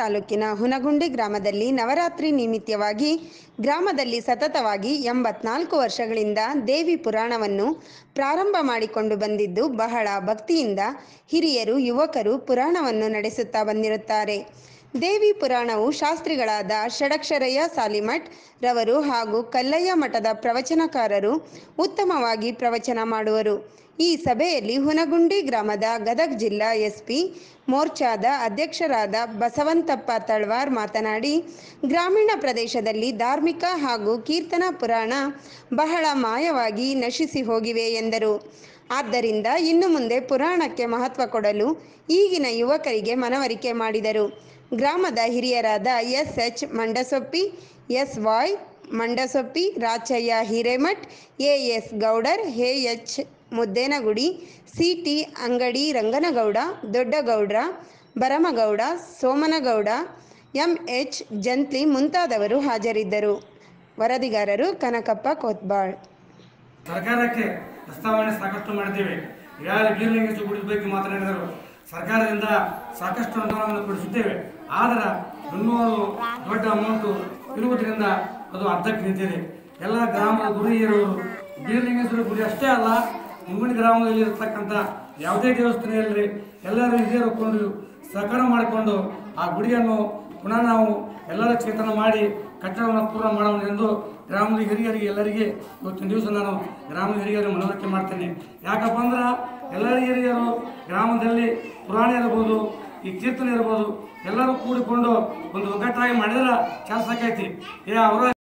ತಾಲೂಕಿನ ಹುನಗುಂಡಿ ಗ್ರಾಮದಲ್ಲಿ ನವರಾತ್ರಿ ನಿಮಿತ್ತವಾಗಿ ಗ್ರಾಮದಲ್ಲಿ ಸತತವಾಗಿ ಎಂಬತ್ನಾಲ್ಕು ವರ್ಷಗಳಿಂದ ದೇವಿ ಪುರಾಣವನ್ನು ಪ್ರಾರಂಭ ಮಾಡಿಕೊಂಡು ಬಂದಿದ್ದು ಬಹಳ ಭಕ್ತಿಯಿಂದ ಹಿರಿಯರು ಯುವಕರು ಪುರಾಣವನ್ನು ನಡೆಸುತ್ತಾ ಬಂದಿರುತ್ತಾರೆ ದೇವಿ ಪುರಾಣವು ಶಾಸ್ತ್ರಿಗಳಾದ ಷಡಕ್ಷರಯ್ಯ ಸಾಲಿಮಠ್ ರವರು ಹಾಗೂ ಕಲ್ಲಯ್ಯ ಮಠದ ಪ್ರವಚನಕಾರರು ಉತ್ತಮವಾಗಿ ಪ್ರವಚನ ಮಾಡುವರು ಈ ಸಭೆಯಲ್ಲಿ ಹುನಗುಂಡಿ ಗ್ರಾಮದ ಗದಗ್ ಜಿಲ್ಲಾ ಎಸ್ಪಿ ಮೋರ್ಚಾದ ಅಧ್ಯಕ್ಷರಾದ ಬಸವಂತಪ್ಪ ತಳ್ವಾರ್ ಮಾತನಾಡಿ ಗ್ರಾಮೀಣ ಪ್ರದೇಶದಲ್ಲಿ ಧಾರ್ಮಿಕ ಹಾಗೂ ಕೀರ್ತನಾ ಪುರಾಣ ಬಹಳ ಮಾಯವಾಗಿ ನಶಿಸಿ ಹೋಗಿವೆ ಎಂದರು ಆದ್ದರಿಂದ ಇನ್ನು ಮುಂದೆ ಪುರಾಣಕ್ಕೆ ಮಹತ್ವ ಕೊಡಲು ಈಗಿನ ಯುವಕರಿಗೆ ಮನವರಿಕೆ ಮಾಡಿದರು ಗ್ರಾಮದ ಹಿರಿಯರಾದ S H Mandasoppi S Y Mandasoppi Rachayya Hiremath A S Gowder A H Muddenagudi C T Angadi Ranganagouda Doddagoudra Baramagouda Somanagouda M H Jantli ಮುಂತಾದವರು ಹಾಜರಿದ್ದರು ವರದಿಗಾರರು ಕನಕಪ್ಪ ಕೊತ್ಬಾಳ್ ಸರ್ಕಾರಕ್ಕೆ ಪ್ರಸ್ತಾವನೆ ಸಾಕಷ್ಟು ಮಾಡಿದ್ದೇವೆ ಈಗಾಗಲೇ ಬೀರಲಿಂಗೇಶ್ವರ ಗುಡಿ ಬಗ್ಗೆ ಮಾತನಾಡಿದರು ಸರ್ಕಾರದಿಂದ ಸಾಕಷ್ಟು ಅನುದಾನವನ್ನು ಕೊಡಿಸಿದ್ದೇವೆ ಆದರೆ ಇನ್ನೂ ದೊಡ್ಡ ಅಮೌಂಟು ಇರುವುದರಿಂದ ಅದು ಅರ್ಧಕ್ಕೆ ನಿಂತಿದೆ ಎಲ್ಲ ಗ್ರಾಮದ ಗುರಿಯರು ಬೀರಲಿಂಗೇಶ್ವರ ಗುಡಿ ಅಷ್ಟೇ ಅಲ್ಲ ಮುಂಗುಣಿ ಗ್ರಾಮದಲ್ಲಿ ಇರತಕ್ಕಂಥ ಯಾವುದೇ ದೇವಸ್ಥಾನ ಇರಲಿ ಎಲ್ಲರೂ ಹಿರಿಯರು ಕೊಂಡು ಸಹಕಾರ ಮಾಡಿಕೊಂಡು ಆ ಗುಡಿಯನ್ನು ಪುನಃ ನಾವು ಎಲ್ಲರ ಚೇತನ ಮಾಡಿ ಕಟ್ಟಡವನ್ನು ಪೂರ್ಣ ಮಾಡೋಣ ಎಂದು ಗ್ರಾಮದ ಹಿರಿಯರಿಗೆ ಎಲ್ಲರಿಗೆ ಇವತ್ತಿನ ದಿವಸ ನಾನು ಗ್ರಾಮದ ಹಿರಿಯರಿಗೆ ಮನವರಿಕೆ ಮಾಡ್ತೇನೆ ಯಾಕಪ್ಪ ಅಂದ್ರೆ ಎಲ್ಲರ ಹಿರಿಯರು ಗ್ರಾಮದಲ್ಲಿ ಪುರಾಣ ಇರ್ಬೋದು ಈ ಕೀರ್ತನೆ ಇರ್ಬೋದು ಎಲ್ಲರೂ ಕೂಡಿಕೊಂಡು ಒಂದು ಒಗ್ಗಟ್ಟಾಗಿ ಮಾಡಿದ್ರೆ ಕೆಲಸ ಆಕೈತಿ ಏ ಅವರ